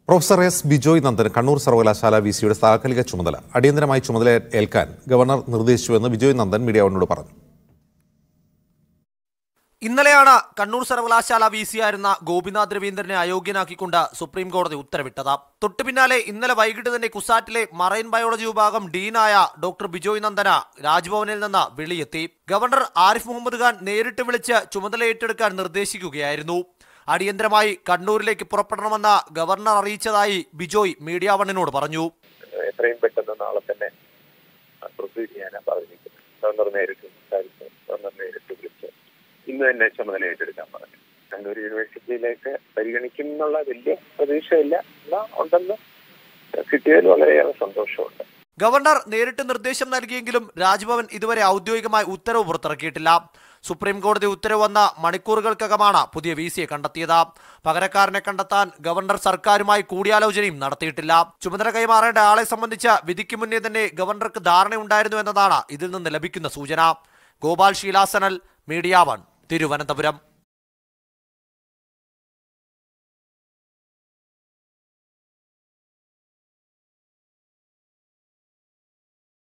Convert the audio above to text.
professor S Bijoy Nandan Kannur സർവകലാശാല V സിയുടെ താൽക്കാലിക ചുമതല അടിയന്തരമായി ചുമതല ഏൽക്കാൻ ഗവർണർ നിർദ്ദേശിച്ചുവെന്ന് ബിജോയ് നന്ദൻ മീഡിയ വണ്ണോട് പറഞ്ഞു ഇന്നലെയാണ് കണ്ണൂർ സർവകലാശാല വി സി ആയിരുന്ന ഗോപിനാഥ് രവീന്ദ്രനെ അയോഗ്യനാക്കിക്കൊണ്ട് സുപ്രീം കോടതി ഉത്തരവിട്ടത് തൊട്ടു പിന്നാലെ ഇന്നലെ വൈകിട്ട് തന്നെ കുസാറ്റിലെ മറൈൻ ബയോളജി വിഭാഗം ഡീനായ ഡോക്ടർ ബിജോയ് നന്ദന രാജ്ഭവനിൽ നിന്ന് വിളിയെത്തി ഗവർണർ ആരിഫ് മുഹമ്മദ് ഖാൻ നേരിട്ട് വിളിച്ച് ചുമതല ഏറ്റെടുക്കാൻ നിർദ്ദേശിക്കുകയായിരുന്നു അടിയന്തരമായി കണ്ണൂരിലേക്ക് പുറപ്പെടണമെന്ന് ഗവർണർ അറിയിച്ചതായി ബിജോയ് മീഡിയ വണ്ണിനോട് പറഞ്ഞു എത്രയും പെട്ടെന്ന് നാളെ തന്നെ പ്രൊസീഡ് ചെയ്യാനാണ് പറഞ്ഞിരിക്കുന്നത് ഗവർണർ നേരിട്ട് സംസാരിച്ച് ഗവർണർ നേരിട്ട് വിളിച്ച് ഇന്ന് തന്നെ ചുമതല ഏറ്റെടുക്കാൻ പറഞ്ഞു കണ്ണൂർ യൂണിവേഴ്സിറ്റിയിലേക്ക് പരിഗണിക്കും എന്നുള്ള വലിയ പ്രതീക്ഷയില്ല എന്നാൽ ഉണ്ടെന്ന് കിട്ടിയതിൽ വളരെയേറെ സന്തോഷമുണ്ട് ഗവർണർ നേരിട്ട് നിർദ്ദേശം നൽകിയെങ്കിലും രാജ്ഭവൻ ഇതുവരെ ഔദ്യോഗികമായി ഉത്തരവ് പുറത്തിറക്കിയിട്ടില്ല സുപ്രീം കോടതി ഉത്തരവ് വന്ന മണിക്കൂറുകൾക്കകമാണ് പുതിയ വി സിയെ കണ്ടെത്തിയത് പകരക്കാരനെ കണ്ടെത്താൻ ഗവർണർ സർക്കാരുമായി കൂടിയാലോചനയും നടത്തിയിട്ടില്ല ചുമതല കൈമാറേണ്ട ആളെ സംബന്ധിച്ച് വിധിക്ക് മുന്നേ തന്നെ ഗവർണർക്ക് ധാരണയുണ്ടായിരുന്നു എന്നതാണ് ഇതിൽ നിന്ന് ലഭിക്കുന്ന സൂചന ഗോപാൽ ശീലാസനൽ മീഡിയ വൺ തിരുവനന്തപുരം